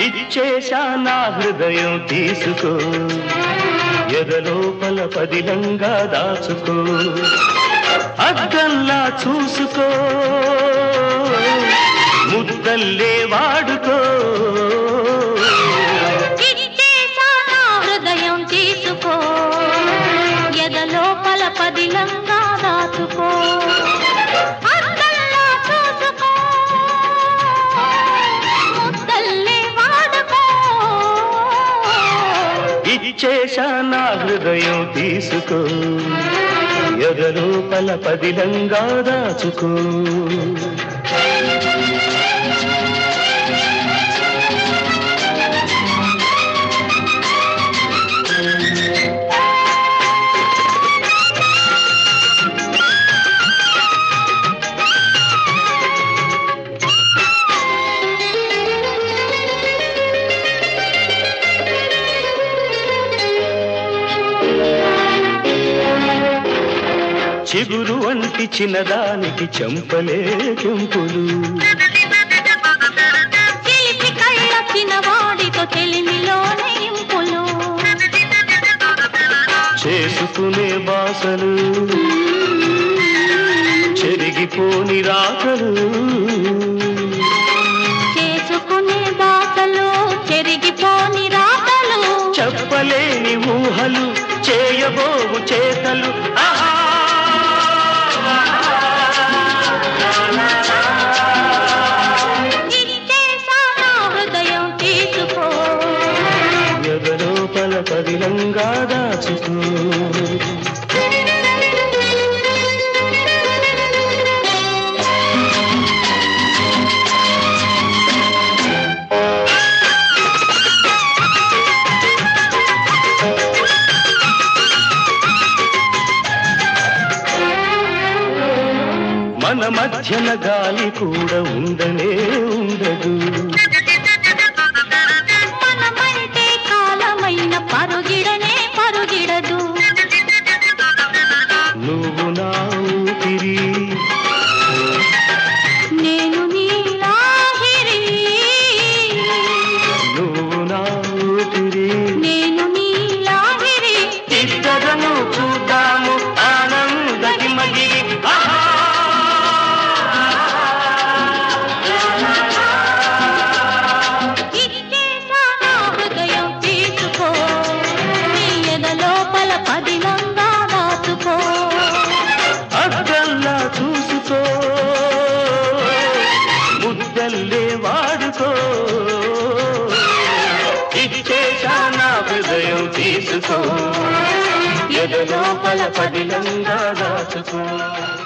ఇచ్చేశా నా హృదయం తీసుకో ఎదలోపల పదిలంగా దాచుకో అద్దంలా చూసుకో ముద్దల్లే వాడుకో ఇచ్చేశా నా హృదయం తీసుకో ఎదలోపల పదిలంగా దాచుకో అద్దంలా చూసుకో ముద్దల్లే వాడుకో ఇచ్చేశా నా హృదయం తీసుకో ఎదలోపల పదిలంగా దాచుకో చిగురు వంటి చిన్నదానికి చెంపలే కెంపులు చిలిపి కళ్ళ చిన్నవాడితో తెలిమిలోనే ఇంపులు చేసుకునే బాసలు చెరిగిపోని రాకలు చేసుకునే బాటలు చెరిగిపోని రాతలు చెప్పలేని ఊహలు చేయబోవు చేతలు ఆహా! ఇచ్చేశా నా హృదయం తీసుకో ఎదలోపల పదిలంగా దాచుకో మన మధ్యన గాలి కూడా ఉండనే ఉండదు మనమంటే కాలమైన పరుగిడనే పరుగిడదు నువ్వు నా ఊపిరి నేను నీలాహిరి నువ్వు నా ఊపిరి నేను నీలాహిరి ఇద్దరము చూద్దాము ఆనందకి మగిరి ఆహా! ఇచ్చేశా నా హృదయం తీసుకో నీ ఎదలోపల పదిలంగా దాచుకో అద్దంలా చూసుకో ముద్దల్లే వాడుకో ఇచ్చేశా నా హృదయం తీసుకో ఎదలోపల పదిలంగా దాచుకో